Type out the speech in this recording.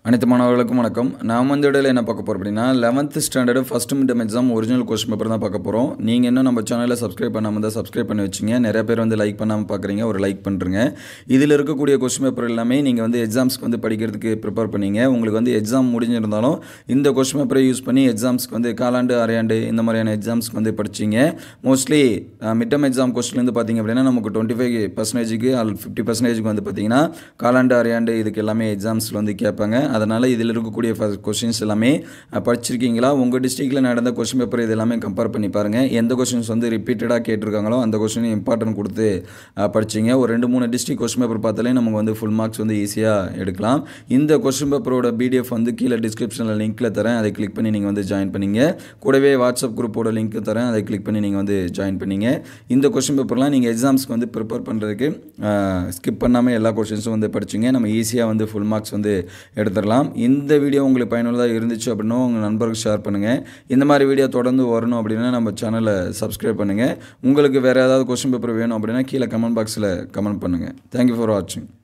அனைத்து மாணவர்களுக்கும் வணக்கம் நாம் வந்து இடையில என்ன பார்க்க போகிறோம் அப்படின்னா eleventh standard first midterm exam original question paper தான் பார்க்க போகிறோம் நீங்கள் இன்னும் நம்ம சேனலில் சப்ஸ்கிரைப் பண்ணாமல் தான் சப்ஸ்கிரைப் பண்ணி வச்சிங்க நிறைய பேர் வந்து லைக் பண்ணாமல் பார்க்குறீங்க ஒரு லைக் பண்ணுறங்க இதில் இருக்கக்கூடிய கொஸ்டின் பேப்பர் எல்லாமே நீங்கள் வந்து எக்ஸாம்ஸ்க்கு வந்து படிக்கிறதுக்கு ப்ரிப்பேர் பண்ணீங்க உங்களுக்கு வந்து எக்ஸாம் முடிஞ்சிருந்தாலும் இந்த கொஸ்டின் பேப்பரை யூஸ் பண்ணி எக்ஸாம்ஸ்க்கு வந்து காலாண்டு அரையாண்டு இந்த மாதிரியான எக்ஸாம்ஸ்க்கு வந்து படிச்சிங்க மோஸ்ட்லி மிட்டம் எக்ஸாம் கொஸ்டின்லேருந்து பார்த்தீங்க அப்படின்னா நமக்கு டுவெண்ட்டி ஃபைவ் பர்சன்டேஜுக்கு ஆல் ஃபிஃப்டி பர்சன்டேஜுக்கு வந்து பார்த்தீங்கன்னா காலாண்டு அரையாண்டு இதுக்கு எல்லாமே எக்ஸாம்ஸில் வந்து கேட்பாங்க அதனால் இதில் இருக்கக்கூடிய கொஷின்ஸ் எல்லாமே அஹ், படிச்சிருக்கீங்களா உங்கள் டிஸ்ட்ரிக்டில் நடந்த கொஷின் பேப்பர் இது எல்லாமே கம்பேர் பண்ணி பாருங்கள் எந்த கொஷின்ஸ் வந்து ரிப்பீட்டடாக கேட்டிருக்காங்களோ அந்த கொஷின் இம்பார்ட்டன்ட் கொடுத்து அஹ், படிச்சீங்க ஒரு ரெண்டு மூணு டிஸ்ட்ரிக் கொஷின் பேப்பர் பார்த்தாலே நமக்கு வந்து ஃபுல் மார்க்ஸ் வந்து ஈஸியாக எடுக்கலாம் இந்த கொஷின் பேப்பரோட பிடிஎஃப் வந்து கீழே டிஸ்கிரிப்ஷனில் லிங்க்கில் தரேன் அதை கிளிக் பண்ணி நீங்கள் வந்து ஜாயின் பண்ணிங்க கூடவே வாட்ஸ்அப் குரூப்போட லிங்க் தரேன் அதை கிளிக் பண்ணி நீங்கள் வந்து ஜாயின் பண்ணிங்க இந்த கொஷின் பேப்பர்லாம் நீங்கள் எக்ஸாம்ஸ்க்கு வந்து ப்ரிப்பேர் பண்ணுறதுக்கு ஸ்கிப் பண்ணாமல் எல்லா கொஷின்ஸும் வந்து படிச்சிங்க நம்ம ஈஸியாக வந்து ஃபுல் மார்க்ஸ் வந்து எடுத்துடலாம் இந்த வீடியோ உங்களுக்கு பயனுள்ளதாக இருந்துச்சு அப்படின்னா உங்கள் நண்பர்களுக்கு ஷேர் பண்ணுங்கள் இந்த மாதிரி வீடியோ தொடர்ந்து வரணும் அப்படின்னா நம்ம சேனலை சப்ஸ்கிரைப் பண்ணுங்கள் உங்களுக்கு வேறு ஏதாவது கொஷின் பேப்பர் வேணும் அப்படின்னா கீழே கமெண்ட் பாக்ஸில் கமெண்ட் பண்ணுங்கள் தேங்க்யூ ஃபார் வாட்சிங்